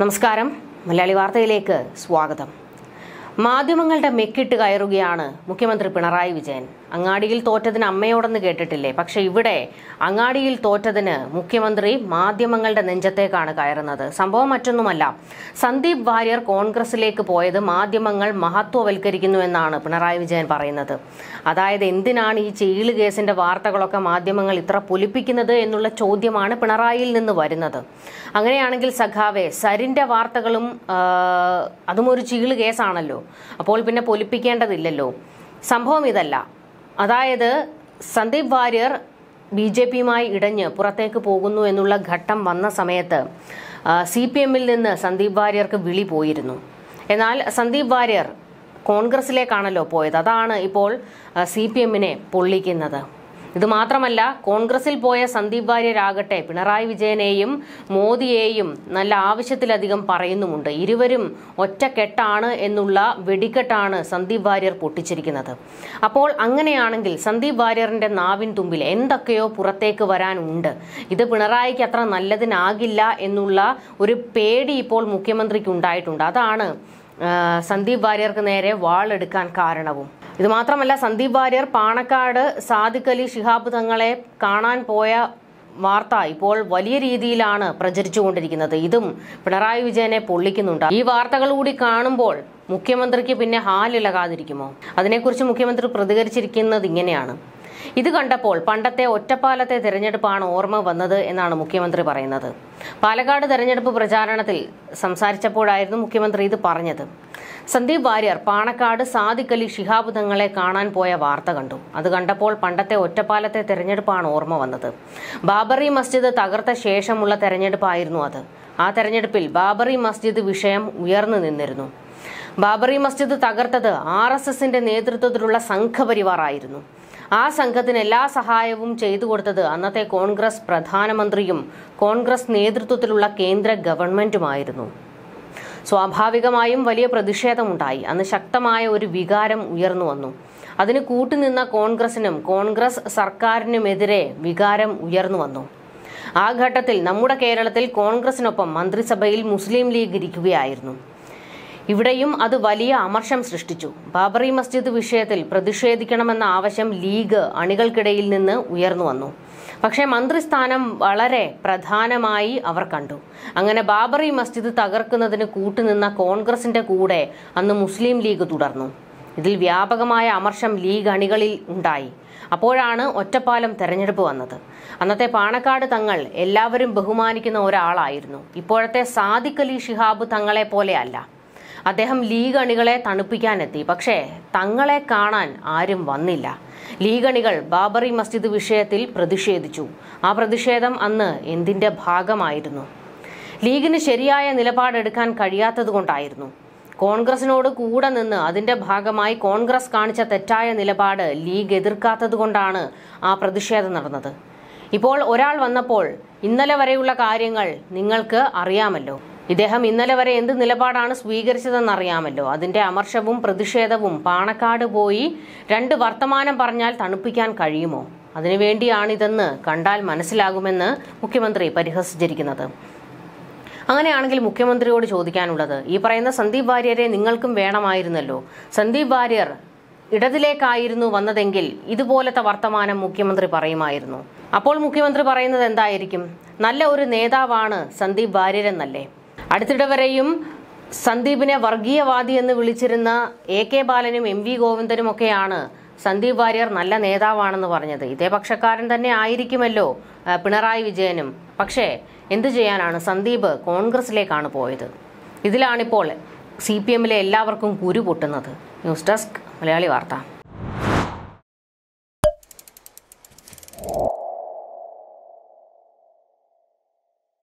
നമസ്കാരം മലയാളി വാർത്തയിലേക്ക് സ്വാഗതം മാധ്യമങ്ങളുടെ മെക്കിട്ട് കയറുകയാണ് മുഖ്യമന്ത്രി പിണറായി വിജയൻ അങ്ങാടിയിൽ തോറ്റതിന് അമ്മയോടെന്ന് കേട്ടിട്ടില്ലേ പക്ഷെ ഇവിടെ അങ്ങാടിയിൽ തോറ്റതിന് മുഖ്യമന്ത്രി മാധ്യമങ്ങളുടെ നെഞ്ചത്തേക്കാണ് കയറുന്നത് സംഭവം മറ്റൊന്നുമല്ല സന്ദീപ് വാര്യർ കോൺഗ്രസിലേക്ക് പോയത് മാധ്യമങ്ങൾ മഹത്വവൽക്കരിക്കുന്നു എന്നാണ് പിണറായി വിജയൻ പറയുന്നത് അതായത് എന്തിനാണ് ഈ ചെയ്യല് കേസിന്റെ വാർത്തകളൊക്കെ മാധ്യമങ്ങൾ ഇത്ര പൊലിപ്പിക്കുന്നത് എന്നുള്ള ചോദ്യമാണ് പിണറായിയിൽ നിന്ന് വരുന്നത് അങ്ങനെയാണെങ്കിൽ സഖാവെ സരിന്റെ വാർത്തകളും ആ, അതും ഒരു ചീള് കേസാണല്ലോ അപ്പോൾ പിന്നെ പൊലിപ്പിക്കേണ്ടതില്ലല്ലോ സംഭവം ഇതല്ല അതായത് സന്ദീപ് വാര്യർ ബി ജെ പിയുമായി ഇടഞ്ഞ് പുറത്തേക്ക് പോകുന്നു എന്നുള്ള ഘട്ടം വന്ന സമയത്ത് സി പി എമ്മിൽ നിന്ന് സന്ദീപ് വാര്യർക്ക് വിളി പോയിരുന്നു എന്നാൽ സന്ദീപ് വാര്യർ കോൺഗ്രസിലേക്കാണല്ലോ പോയത് അതാണ് ഇപ്പോൾ സി പി എമ്മിനെ പൊള്ളിക്കുന്നത് ഇത് മാത്രമല്ല കോൺഗ്രസിൽ പോയ സന്ദീപ് വാര്യരാകട്ടെ പിണറായി വിജയനെയും മോദിയെയും നല്ല ആവശ്യത്തിലധികം പറയുന്നുമുണ്ട് ഇരുവരും ഒറ്റക്കെട്ടാണ് എന്നുള്ള വെടിക്കെട്ടാണ് സന്ദീപ് വാര്യർ പൊട്ടിച്ചിരിക്കുന്നത് അപ്പോൾ അങ്ങനെയാണെങ്കിൽ സന്ദീപ് വാര്യറിന്റെ നാവിൻ തുമ്പിൽ എന്തൊക്കെയോ പുറത്തേക്ക് വരാനുണ്ട് ഇത് പിണറായിക്ക് അത്ര നല്ലതിനാകില്ല എന്നുള്ള ഒരു പേടി ഇപ്പോൾ മുഖ്യമന്ത്രിക്ക് ഉണ്ടായിട്ടുണ്ട് അതാണ് ആ, സന്ദീപ് വാര്യർക്ക് നേരെ വാളെടുക്കാൻ കാരണവും ഇത് മാത്രമല്ല സന്ദീപ് വാര്യർ പാണക്കാട് സാദിഖ് അലി ശിഹാബ് തങ്ങളെ കാണാൻ പോയ വാർത്ത ഇപ്പോൾ വലിയ രീതിയിലാണ് പ്രചരിച്ചുകൊണ്ടിരിക്കുന്നത് ഇതും പിണറായി വിജയനെ പൊള്ളിക്കുന്നുണ്ട് ഈ വാർത്തകൾ കൂടി കാണുമ്പോൾ മുഖ്യമന്ത്രിക്ക് പിന്നെ ഹാലിളകാതിരിക്കുമോ അതിനെക്കുറിച്ച് മുഖ്യമന്ത്രി പ്രതികരിച്ചിരിക്കുന്നത് ഇങ്ങനെയാണ് ഇത് കണ്ടപ്പോൾ പണ്ടത്തെ ഒറ്റപ്പാലത്തെ തെരഞ്ഞെടുപ്പാണ് ഓർമ്മ വന്നത് എന്നാണ് മുഖ്യമന്ത്രി പറയുന്നത് പാലക്കാട് തെരഞ്ഞെടുപ്പ് പ്രചാരണത്തിൽ സംസാരിച്ചപ്പോഴായിരുന്നു മുഖ്യമന്ത്രി ഇത് പറഞ്ഞത് സന്ദീപ് വാര്യർ പാണക്കാട് സാദിഖ് അലി ശിഹാബ് തങ്ങളെ കാണാൻ പോയ വാർത്ത കണ്ടു അത് കണ്ടപ്പോൾ പണ്ടത്തെ ഒറ്റപ്പാലത്തെ തെരഞ്ഞെടുപ്പാണ് ഓർമ്മ വന്നത് ബാബറി മസ്ജിദ് തകർത്ത ശേഷമുള്ള തെരഞ്ഞെടുപ്പായിരുന്നു അത് ആ തെരഞ്ഞെടുപ്പിൽ ബാബറി മസ്ജിദ് വിഷയം ഉയർന്നു നിന്നിരുന്നു ബാബറി മസ്ജിദ് തകർത്തത് ആർ എസ് എസിന്റെ നേതൃത്വത്തിലുള്ള സംഘപരിവാർ ആയിരുന്നു ആ സംഘത്തിന് എല്ലാ സഹായവും ചെയ്തു കൊടുത്തത് അന്നത്തെ കോൺഗ്രസ് പ്രധാനമന്ത്രിയും കോൺഗ്രസ് നേതൃത്വത്തിലുള്ള കേന്ദ്ര ഗവൺമെന്റുമായിരുന്നു സ്വാഭാവികമായും വലിയ പ്രതിഷേധമുണ്ടായി അന്ന് ശക്തമായ ഒരു വികാരം ഉയർന്നു വന്നു അതിന് കൂട്ടുനിന്ന കോൺഗ്രസിനും കോൺഗ്രസ് സർക്കാരിനുമെതിരെ വികാരം ഉയർന്നു വന്നു ആ ഘട്ടത്തിൽ നമ്മുടെ കേരളത്തിൽ കോൺഗ്രസിനൊപ്പം മന്ത്രിസഭയിൽ മുസ്ലിം ലീഗ് ഇരിക്കുകയായിരുന്നു ഇവിടെയും അത് വലിയ അമർഷം സൃഷ്ടിച്ചു ബാബറി മസ്ജിദ് വിഷയത്തിൽ പ്രതിഷേധിക്കണമെന്ന ആവശ്യം ലീഗ് അണികൾക്കിടയിൽ നിന്ന് ഉയർന്നു വന്നു പക്ഷേ മന്ത്രിസ്ഥാനം വളരെ പ്രധാനമായി അവർ കണ്ടു അങ്ങനെ ബാബറി മസ്ജിദ് തകർക്കുന്നതിന് കൂട്ടുനിന്ന കോൺഗ്രസിന്റെ കൂടെ അന്ന് മുസ്ലിം ലീഗ് തുടർന്നു ഇതിൽ വ്യാപകമായ അമർഷം ലീഗ് അണികളിൽ ഉണ്ടായി അപ്പോഴാണ് ഒറ്റപ്പാലം തെരഞ്ഞെടുപ്പ് വന്നത് അന്നത്തെ പാണക്കാട് തങ്ങൾ എല്ലാവരും ബഹുമാനിക്കുന്ന ഒരാളായിരുന്നു ഇപ്പോഴത്തെ സാദിഖ് അലി ഷിഹാബ് തങ്ങളെ പോലെയല്ല അദ്ദേഹം ലീഗ് അണികളെ തണുപ്പിക്കാനെത്തി പക്ഷേ തങ്ങളെ കാണാൻ ആരും വന്നില്ല ലീഗ് അണികൾ ബാബറി മസ്ജിദ് വിഷയത്തിൽ പ്രതിഷേധിച്ചു ആ പ്രതിഷേധം അന്ന് എന്തിന്റെ ഭാഗമായിരുന്നു ലീഗിന് ശരിയായ നിലപാടെടുക്കാൻ കഴിയാത്തതുകൊണ്ടായിരുന്നു കോൺഗ്രസിനോട് കൂടെ നിന്ന് അതിന്റെ ഭാഗമായി കോൺഗ്രസ് കാണിച്ച തെറ്റായ നിലപാട് ലീഗ് എതിർക്കാത്തതുകൊണ്ടാണ് ആ പ്രതിഷേധം നടന്നത് ഇപ്പോൾ ഒരാൾ വന്നപ്പോൾ ഇന്നലെ വരെയുള്ള കാര്യങ്ങൾ നിങ്ങൾക്ക് അറിയാമല്ലോ ഇദ്ദേഹം ഇന്നലെ വരെ എന്ത് നിലപാടാണ് സ്വീകരിച്ചതെന്ന് അറിയാമല്ലോ അതിന്റെ അമർഷവും പ്രതിഷേധവും പാണക്കാട് പോയി രണ്ട് വർത്തമാനം പറഞ്ഞാൽ തണുപ്പിക്കാൻ കഴിയുമോ അതിനുവേണ്ടിയാണിതെന്ന് കണ്ടാൽ മനസ്സിലാകുമെന്ന് മുഖ്യമന്ത്രി പരിഹസിച്ചിരിക്കുന്നത് അങ്ങനെയാണെങ്കിൽ മുഖ്യമന്ത്രിയോട് ചോദിക്കാനുള്ളത് ഈ പറയുന്ന സന്ദീപ് വാര്യരെ നിങ്ങൾക്കും വേണമായിരുന്നല്ലോ സന്ദീപ് വാര്യർ ഇടതിലേക്കായിരുന്നു വന്നതെങ്കിൽ ഇതുപോലത്തെ വർത്തമാനം മുഖ്യമന്ത്രി പറയുമായിരുന്നു അപ്പോൾ മുഖ്യമന്ത്രി പറയുന്നത് എന്തായിരിക്കും നല്ല ഒരു നേതാവാണ് സന്ദീപ് വാര്യരെന്നല്ലേ അടുത്തിടെ വരെയും സന്ദീപിനെ വർഗീയവാദി എന്ന് വിളിച്ചിരുന്ന എ കെ ബാലനും എം വി ഗോവിന്ദനും ഒക്കെയാണ് സന്ദീപ് വാര്യർ നല്ല നേതാവാണെന്ന് പറഞ്ഞത് ഇതേ പക്ഷക്കാരൻ തന്നെ ആയിരിക്കുമല്ലോ ആ, പിണറായി വിജയനും പക്ഷേ എന്തു ചെയ്യാനാണ് സന്ദീപ് കോൺഗ്രസിലേക്കാണ് പോയത് ഇതിലാണിപ്പോൾ സി പി എമ്മിലെ എല്ലാവർക്കും കുരു പൊട്ടുന്നത് ന്യൂസ് ഡെസ്ക് മലയാളി വാർത്ത